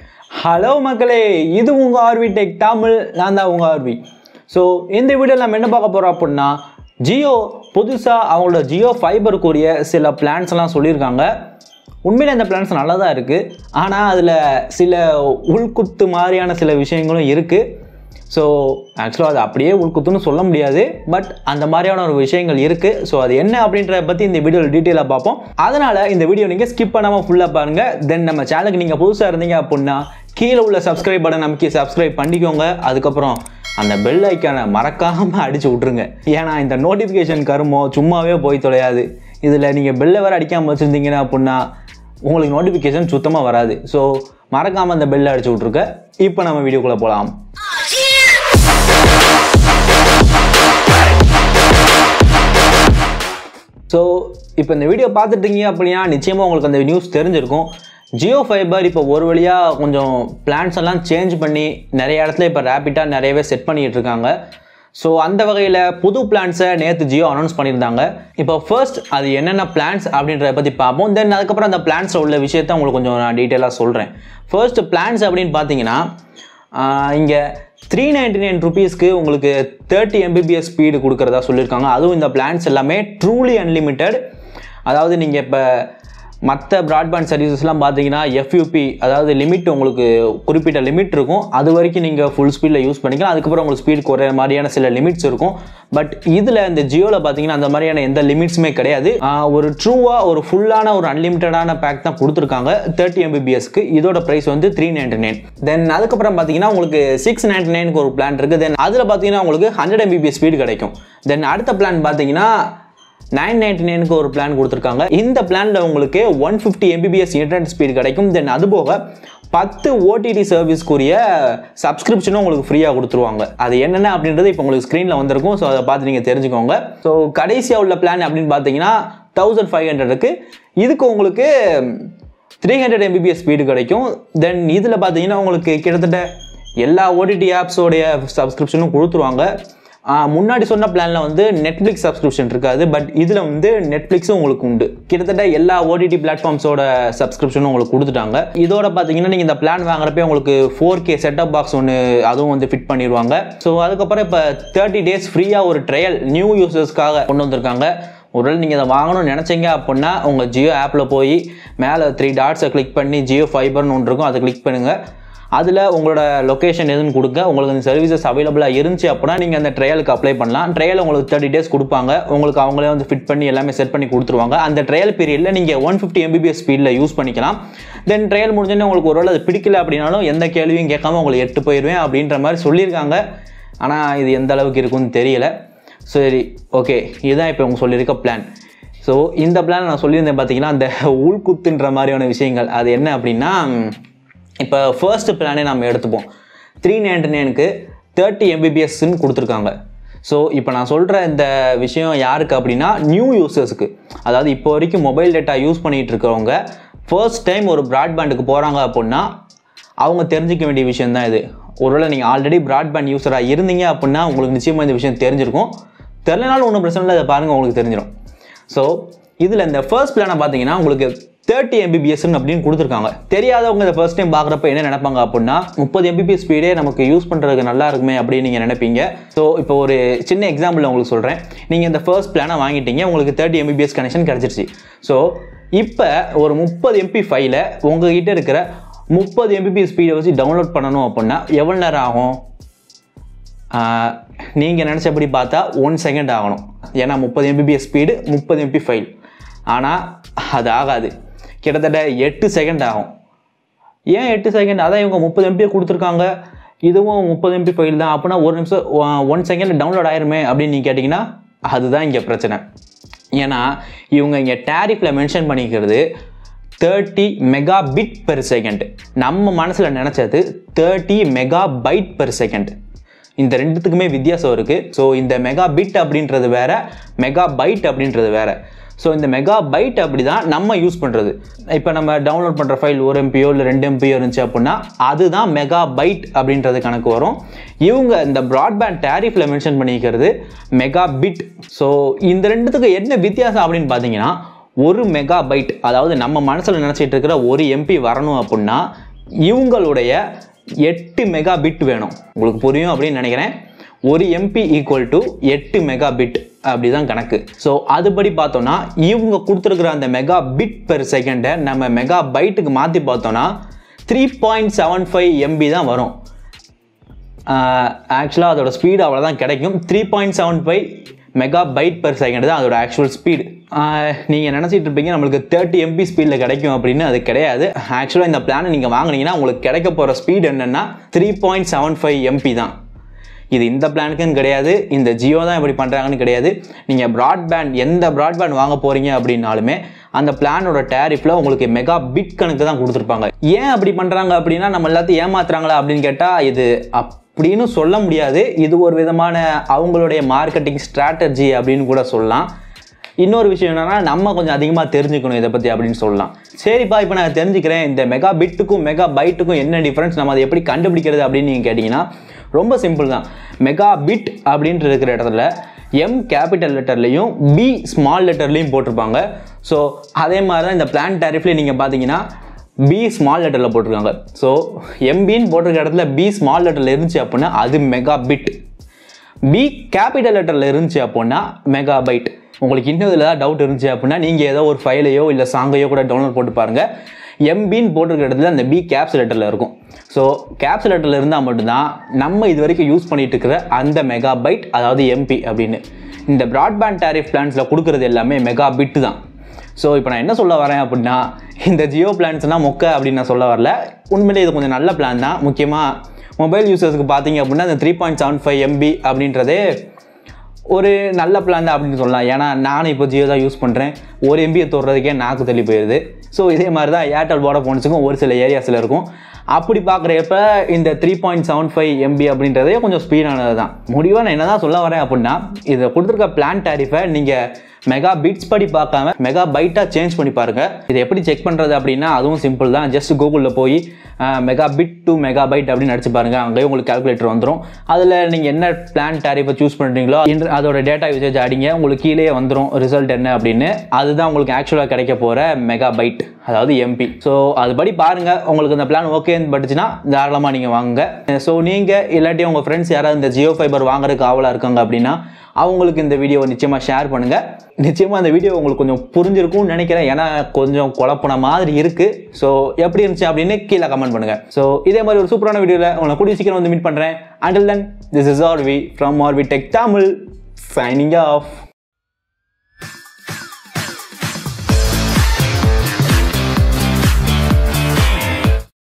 hello மக்களே இது உங்கள் ஆர்வி டெக் தமிழ் நான் தான் உங்கள் ஆர்வி ஸோ இந்த வீடியோவில் நம்ம என்ன பார்க்க போகிறோம் அப்படின்னா ஜியோ புதுசாக அவங்களோட ஜியோ ஃபைபருக்குரிய சில பிளான்ஸ் எல்லாம் சொல்லியிருக்காங்க உண்மையிலே அந்த பிளான்ஸ் நல்லா தான் இருக்குது ஆனால் அதில் சில உள்குத்து மாதிரியான சில விஷயங்களும் இருக்குது ஸோ ஆக்சுவலாக அது அப்படியே உள்குத்துன்னு சொல்ல முடியாது பட் அந்த மாதிரியான ஒரு விஷயங்கள் இருக்குது ஸோ அது என்ன அப்படின்றத பற்றி இந்த வீடியோவில் டீட்டெயிலாக பார்ப்போம் அதனால் இந்த வீடியோ நீங்கள் ஸ்கிப் பண்ணாமல் ஃபுல்லாக பாருங்கள் தென் நம்ம சேனலுக்கு நீங்கள் புதுசாக இருந்தீங்க அப்படின்னா கீழே உள்ள சப்ஸ்கிரைப் பட்டன் நமக்கு சப்ஸ்கிரைப் பண்ணிக்கோங்க அதுக்கப்புறம் அந்த பெல் ஐக்கானை மறக்காமல் அடிச்சு விட்ருங்க ஏன்னா இந்த நோட்டிஃபிகேஷன் கருமோ சும்மாவே போய் தொலையாது இதில் நீங்கள் பெல்லை வேறு அடிக்காமல் வச்சுருந்தீங்கன்னா அப்படின்னா உங்களுக்கு நோட்டிஃபிகேஷன் சுத்தமாக வராது ஸோ மறக்காமல் அந்த பெல்லை அடிச்சு விட்ருக்க இப்போ நம்ம வீடியோக்குள்ளே போகலாம் ஸோ இப்போ இந்த வீடியோ பார்த்துட்டீங்க அப்படின்னா நிச்சயமாக உங்களுக்கு அந்த நியூஸ் தெரிஞ்சிருக்கும் ஜியோ ஃபைபர் இப்போ ஒரு வழியாக கொஞ்சம் பிளான்ஸ் எல்லாம் சேஞ்ச் பண்ணி நிறைய இடத்துல இப்போ ரேப்பிட்டாக நிறையவே செட் பண்ணிகிட்டு இருக்காங்க ஸோ அந்த வகையில் புது பிளான்ஸை நேற்று ஜியோ அனௌன்ஸ் பண்ணியிருந்தாங்க இப்போ ஃபர்ஸ்ட் அது என்னென்ன பிளான்ஸ் அப்படின்றத பற்றி பார்ப்போம் தென் அதுக்கப்புறம் அந்த பிளான்ஸில் உள்ள விஷயத்த உங்களுக்கு கொஞ்சம் நான் டீட்டெயிலாக சொல்கிறேன் ஃபர்ஸ்ட் பிளான்ஸ் அப்படின்னு பார்த்தீங்கன்னா இங்கே த்ரீ நைன்டி நைன் ருபீஸ்க்கு உங்களுக்கு தேர்ட்டி எம்பிபிஎஸ் ஸ்பீடு கொடுக்குறதா சொல்லியிருக்காங்க அதுவும் இந்த பிளான்ஸ் எல்லாமே ட்ரூலி அன்லிமிட்டெட் அதாவது நீங்கள் இப்போ மற்ற ப்ராட்பேண்ட் சர்வீசஸ்லாம் பார்த்தீங்கன்னா எஃப்யூபி அதாவது லிமிட் உங்களுக்கு குறிப்பிட்ட லிமிட் இருக்கும் அது வரைக்கும் நீங்கள் ஃபுல் ஸ்பீடில் யூஸ் பண்ணிக்கலாம் அதுக்கப்புறம் உங்களுக்கு ஸ்பீட் குறைய மாதிரியான சில லிமிட்ஸ் இருக்கும் பட் இதில் இந்த ஜியோவில் பார்த்தீங்கன்னா அந்த மாதிரியான எந்த லிமிட்ஸுமே கிடையாது ஆஹ் ஒரு ட்ரூவாக ஒரு ஃபுல்லான ஒரு அன்லிமிட்டடான பேக் தான் கொடுத்துருக்காங்க தேர்ட்டி எம்பிபிஎஸ்க்கு இதோட ப்ரைஸ் வந்து த்ரீ நைன்டி நைன் தென் அதுக்கப்புறம் பார்த்தீங்கன்னா உங்களுக்கு சிக்ஸ் நைன்டி நைனுக்கு ஒரு பிளான் இருக்குது தென் அதில் பார்த்தீங்கன்னா உங்களுக்கு ஹண்ட்ரட் எம்பிபிஎஸ் ஸ்பீடு கிடைக்கும் தென் அடுத்த பிளான் பார்த்தீங்கன்னா நைன் நைன்டி நைனுக்கு ஒரு பிளான் கொடுத்துருக்காங்க இந்த பிளானில் உங்களுக்கு one fifty Mbps internet speed கிடைக்கும் தென் அது போக பத்து ஓடிடி சர்வீஸ்க்குரிய சப்ஸ்கிரிப்ஷனும் உங்களுக்கு ஃப்ரீயாக கொடுத்துருவாங்க அது என்னென்ன அப்படின்றது இப்போ உங்களுக்கு ஸ்க்ரீனில் வந்திருக்கும் ஸோ அதை பார்த்து நீங்கள் தெரிஞ்சுக்கோங்க ஸோ கடைசியாக உள்ள பிளான் அப்படின்னு பார்த்தீங்கன்னா தௌசண்ட் ஃபைவ் ஹண்ட்ரடுக்கு இதுக்கு உங்களுக்கு த்ரீ ஹண்ட்ரட் எம்பிபிஎஸ் ஸ்பீடு கிடைக்கும் தென் இதில் பார்த்தீங்கன்னா உங்களுக்கு கிட்டத்தட்ட எல்லா ஓடிடி ஆப்ஸோடைய சப்ஸ்கிரிப்ஷனும் கொடுத்துருவாங்க ஆஹ் முன்னாடி சொன்ன பிளானில் வந்து நெட்ஃப்ளிக்ஸ் சப்ஸ்கிரிப்ஷன் இருக்காது பட் இதில் வந்து நெட்ஃப்ளிக்ஸும் உங்களுக்கு உண்டு கிட்டத்தட்ட எல்லா ஓடிடி பிளாட்ஃபார்ம்ஸோட சப்ஸ்கிரிப்ஷனும் உங்களுக்கு கொடுத்துட்டாங்க இதோட பார்த்தீங்கன்னா நீங்கள் இந்த பிளான் வாங்குறப்ப உங்களுக்கு ஃபோர் கே செட்டப் பாக்ஸ் ஒன்று அதுவும் வந்து ஃபிட் பண்ணிடுவாங்க ஸோ அதுக்கப்புறம் இப்போ தேர்ட்டி டேஸ் ஃப்ரீயாக ஒரு ட்ரையல் நியூ யூசர்ஸ்க்காக கொண்டு வந்திருக்காங்க ஒருவேளை நீங்கள் இதை வாங்கணும்னு நினச்சிங்க அப்படின்னா உங்கள் ஜியோ ஆப்பில் போய் மேலே த்ரீ டாட்ஸை கிளிக் பண்ணி ஜியோ ஃபைபர்னு ஒன்று இருக்கும் அதை கிளிக் பண்ணுங்கள் அதில் உங்களோட லொக்கேஷன் எதுன்னு கொடுங்க உங்களுக்கு அந்த சர்வீசஸ் அவைலபிளாக இருந்துச்சு அப்படின்னா நீங்கள் அந்த ட்ரையலுக்கு அப்ளை பண்ணலாம் ட்ரையல் உங்களுக்கு தேர்ட்டி டேஸ் கொடுப்பாங்க உங்களுக்கு அவங்களே வந்து ஃபிட் பண்ணி எல்லாமே செட் பண்ணி கொடுத்துருவாங்க அந்த ட்ரையல் பீரியடில் நீங்கள் ஒன் ஃபிஃப்டி எம்பிபிஎஸ் ஸ்பீடில் யூஸ் பண்ணிக்கலாம் தென் ட்ரையல் முடிஞ்சோடனே உங்களுக்கு ஒருவேளை அது பிடிக்கல அப்படின்னாலும் எந்த கேள்வியும் கேட்காம உங்களுக்கு எட்டு போயிடுவேன் அப்படின்ற மாதிரி சொல்லியிருக்காங்க ஆனால் இது எந்த அளவுக்கு இருக்குன்னு தெரியல சரி ஓகே இதுதான் இப்போ உங்க சொல்லியிருக்க பிளான் ஸோ இந்த பிளான் நான் சொல்லியிருந்தேன் பார்த்தீங்கன்னா அந்த உள்குத்துன்ற மாதிரியான விஷயங்கள் அது என்ன அப்படின்னா இப்போ ஃபர்ஸ்ட் பிளானே நம்ம எடுத்துப்போம் த்ரீ நைன்டி நைனுக்கு தேர்ட்டி எம்பிபிஎஸ்ன்னு கொடுத்துருக்காங்க ஸோ இப்போ நான் சொல்கிற இந்த விஷயம் யாருக்கு அப்படின்னா நியூ யூசர்ஸுக்கு அதாவது இப்போ வரைக்கும் மொபைல் டேட்டா யூஸ் பண்ணிகிட்டு இருக்கிறவங்க ஃபர்ஸ்ட் டைம் ஒரு ப்ராட்பேண்டுக்கு போகிறாங்க அப்படின்னா அவங்க தெரிஞ்சிக்க வேண்டிய விஷயம் தான் இது ஒருவேளை நீங்கள் ஆல்ரெடி ப்ராட்பேண்ட் யூஸராக இருந்தீங்க அப்படின்னா உங்களுக்கு நிச்சயமாக இந்த விஷயம் தெரிஞ்சிருக்கும் தெரிலனாலும் ஒன்றும் பிரச்சனை இல்லை அதை பாருங்கள் உங்களுக்கு தெரிஞ்சிடும் ஸோ இதில் இந்த ஃபர்ஸ்ட் பிளானை பார்த்தீங்கன்னா உங்களுக்கு தேர்ட்டி எம்பிபிஎஸ்ன்னு அப்படின்னு கொடுத்துருக்காங்க தெரியாதவங்க இந்த ஃபர்ஸ்ட் டைம் பார்க்குறப்ப என்ன நினைப்பாங்க அப்படின்னா முப்பது எம்பிபிஎஸ் ஸ்பீடே நமக்கு யூஸ் பண்ணுறதுக்கு நல்லா இருக்குமே அப்படின்னு நீங்கள் நினைப்பீங்க ஸோ இப்போ ஒரு சின்ன எக்ஸாம்பிள் உங்களுக்கு சொல்கிறேன் நீங்கள் இந்த ஃபர்ஸ்ட் பிளானை வாங்கிட்டீங்க உங்களுக்கு தேர்ட்டி எம்பிபிஎஸ் கனெக்ஷன் கிடச்சிருச்சு ஸோ இப்போ ஒரு முப்பது எம்பி ஃபைலை உங்ககிட்ட இருக்கிற முப்பது எம்பிபிஎஸ் ஸ்பீடை வச்சு டவுன்லோட் பண்ணணும் அப்படின்னா எவ்வளோ நேரம் ஆகும் நீங்கள் நினச்சபடி பார்த்தா ஒன் செகண்ட் ஆகணும் ஏன்னா முப்பது எம்பிபிஎஸ் ஸ்பீடு முப்பது எம்பி ஃபைல் ஆனால் அது ஆகாது கிட்டத்தட்ட எட்டு செகண்ட் ஆகும் ஏன் எட்டு செகண்ட் அதான் இவங்க முப்பது எம்பியை கொடுத்துருக்காங்க இதுவும் முப்பது எம்பி ஃபைல் தான் அப்படின்னா ஒரு நிமிஷம் ஒன் செகண்ட் டவுன்லோட் ஆயிருமே அப்படின்னு நீங்கள் கேட்டிங்கன்னா அதுதான் இங்கே பிரச்சனை ஏன்னா இவங்க இங்கே டேரிஃபில் மென்ஷன் பண்ணிக்கிறது thirty megabit per second நம்ம மனசில் நினச்சது thirty megabyte per second இந்த ரெண்டுத்துக்குமே வித்தியாசம் இருக்குது ஸோ இந்த மெகா பிட் அப்படின்றது வேற மெகா பைட் அப்படின்றது வேற ஸோ இந்த மெகா பைட் அப்படி தான் நம்ம யூஸ் பண்ணுறது இப்போ நம்ம டவுன்லோட் பண்ணுற ஃபைல் ஒரு எம்பியோ இல்லை ரெண்டு எம்பியோ இருந்துச்சு அப்படின்னா அதுதான் மெகா பைட் அப்படின்றது கணக்கு வரும் இவங்க இந்த ப்ராட்பேண்ட் டேரிஃபில் மென்ஷன் பண்ணிக்கிறது மெகா பிட் ஸோ இந்த ரெண்டுத்துக்கு என்ன வித்தியாசம் அப்படின்னு பார்த்தீங்கன்னா ஒரு மெகா பைட் அதாவது நம்ம மனசில் நினச்சிட்டு இருக்கிற ஒரு எம்பி வரணும் அப்படின்னா இவங்களுடைய எட்டு மெகா பிட் வேணும் உங்களுக்கு புரியும் அப்படின்னு நினைக்கிறேன் ஒரு எம்பி ஈக்குவல் டு எட்டு மெகா பிட் அப்படி தான் கணக்கு ஸோ அதுபடி பார்த்தோன்னா இவங்க கொடுத்துருக்குற அந்த மெகா பிட் பெர் செகண்டை நம்ம மெகா பைட்டுக்கு மாற்றி பார்த்தோன்னா three point seven five MB தான் வரும் ஆக்சுவலாக அதோட ஸ்பீடு அவ்வளோதான் கிடைக்கும் three point seven five megabyte per second தான் அதோட ஆக்சுவல் ஸ்பீடு நீங்கள் நினச்சிட்டு இருப்பீங்க நம்மளுக்கு தேர்ட்டி எம்பி ஸ்பீடில் கிடைக்கும் அப்படின்னு அது கிடையாது ஆக்சுவலாக இந்த பிளானை நீங்கள் வாங்குனீங்கன்னா உங்களுக்கு கிடைக்க போகிற ஸ்பீடு என்னென்னா three point seven five MB தான் இது இந்த பிளானுக்குன்னு கிடையாது இந்த ஜியோ தான் இப்படி பண்ணுறாங்கன்னு கிடையாது நீங்கள் ப்ராட்பேண்ட் எந்த ப்ராட்பேண்ட் வாங்க போகிறீங்க அப்படின்னாலுமே அந்த பிளானோட டேரிஃபில் உங்களுக்கு மெகா பிட் கணக்கு தான் கொடுத்துருப்பாங்க ஏன் அப்படி பண்ணுறாங்க அப்படின்னா நம்ம எல்லாத்தையும் ஏமாத்துறாங்களா அப்படின்னு கேட்டால் இது அப்படின்னு சொல்ல முடியாது இது ஒரு விதமான அவங்களுடைய மார்க்கெட்டிங் ஸ்ட்ராட்டஜி அப்படின்னு கூட சொல்லலாம் இன்னொரு விஷயம் என்னன்னா நம்ம கொஞ்சம் அதிகமாக தெரிஞ்சுக்கணும் இதை பற்றி அப்படின்னு சொல்லலாம் சரிப்பா இப்போ நான் தெரிஞ்சுக்கிறேன் இந்த மெகா பிட்டுக்கும் மெகா பைட்டுக்கும் என்ன டிஃப்ரென்ஸ் நம்ம அதை எப்படி கண்டுபிடிக்கிறது அப்படின்னு நீங்கள் கேட்டிங்கன்னா ரொம்ப சிம்பிள் தான் மெகா பிட் அப்படின்ட்டு இருக்கிற இடத்துல எம் கேபிட்டல் லெட்டர்லையும் பி ஸ்மால் லெட்டர்லையும் போட்டிருப்பாங்க ஸோ அதே மாதிரி தான் இந்த பிளான் டேரிஃப்லேயும் நீங்கள் பார்த்தீங்கன்னா பி ஸ்மால் லெட்டரில் போட்டிருக்காங்க ஸோ எம்பின்னு போட்டிருக்க இடத்துல பி ஸ்மால் லெட்டரில் இருந்துச்சு அப்படின்னா அது மெகா பிட் பி கேபிட்டல் லெட்டரில் இருந்துச்சு அப்படின்னா மெகா பைட் உங்களுக்கு இன்னும் இதில் ஏதாவது டவுட் இருந்துச்சு அப்படின்னா நீங்கள் ஏதோ ஒரு ஃபைலையோ இல்லை சாங்கையோ கூட டவுன்லோட் போட்டு பாருங்கள் எம்பின்னு போட்டிருக்க இடத்துல அந்த பி கேப்ஸ் லெட்டரில் இருக்கும் ஸோ கேப்ஸ் லெட்டரில் இருந்தால் மட்டும்தான் நம்ம இது வரைக்கும் யூஸ் பண்ணிட்டு இருக்கிற அந்த மெகா பைட் அதாவது எம்பி அப்படின்னு இந்த ப்ராட்பேண்ட் டேரிஃப் பிளான்ஸில் கொடுக்குறது எல்லாமே மெகா பிட் தான் ஸோ இப்போ நான் என்ன சொல்ல வரேன் அப்படின்னா இந்த ஜியோ பிளான்ஸ்னால் மொக்க அப்படின்னு நான் சொல்ல வரல உண்மையிலே இது கொஞ்சம் நல்ல பிளான் தான் முக்கியமாக மொபைல் யூசர்ஸ்க்கு பார்த்தீங்க அப்படின்னா இந்த three point seven five MB அப்படின்றதே ஒரு நல்ல பிளான் தான் அப்படின்னு சொல்லலாம் ஏன்னா நானும் இப்போ ஜியோ தான் யூஸ் பண்ணுறேன் ஒரு எம்பியை தொடுறதுக்கே நாக்கு தள்ளி போயிடுது ஸோ இதே மாதிரி தான் ஏர்டெல் வோடஃபோன்ஸுக்கும் ஒரு சில ஏரியாஸில் இருக்கும் அப்படி பார்க்குறப்ப இந்த three point seven five MB அப்படின்றதே கொஞ்சம் ஸ்பீடானது தான் முடிவாக நான் என்ன தான் சொல்ல வரேன் அப்படின்னா இதை கொடுத்துருக்க பிளான் டேரிஃபை நீங்கள் மெகா பிட்ஸ் படி பார்க்காம மெகா பைட்டாக சேஞ்ச் பண்ணி பாருங்க இதை எப்படி செக் பண்ணுறது அப்படின்னா அதுவும் சிம்பிள் தான் ஜஸ்ட் கூகுளில் போய் megabit to megabyte அப்படின்னு அடிச்சு பாருங்க அங்கேயே உங்களுக்கு கால்குலேட்டர் வந்துடும் அதில் நீங்கள் என்ன பிளான் டேரிஃபை சூஸ் பண்ணுறீங்களோ இன்று அதோட டேட்டா யூசேஜ் அடிங்க உங்களுக்கு கீழே வந்துடும் ரிசல்ட் என்ன அப்படின்னு அதுதான் உங்களுக்கு ஆக்சுவலாக கிடைக்க போகிற மெகா பைட் அதாவது எம்பி ஸோ அதுபடி பாருங்க உங்களுக்கு இந்த பிளான் ஓகேன்னு பட்டுச்சுன்னா தாராளமாக நீங்கள் வாங்குங்க ஸோ நீங்கள் இல்லாட்டி உங்கள் ஃப்ரெண்ட்ஸ் யாராவது இந்த ஜியோ ஃபைபர் வாங்குறதுக்கு ஆவலாக இருக்காங்க அப்படின்னா அவங்களுக்கு இந்த வீடியோவை நிச்சயமாக ஷேர் பண்ணுங்கள் நிச்சயமாக இந்த வீடியோ உங்களுக்கு கொஞ்சம் புரிஞ்சிருக்கும்னு நினைக்கிறேன் ஏன்னா கொஞ்சம் குழப்பின மாதிரி இருக்குது ஸோ எப்படி இருந்துச்சு அப்படின்னு கீழே கமெண்ட் பண்ணுங்கள் ஸோ இதே மாதிரி ஒரு சூப்பரான வீடியோவில் உங்களை கூடிய சீக்கிரம் வந்து மீட் பண்ணுறேன் until then this is R V from R V Tech Tamil signing of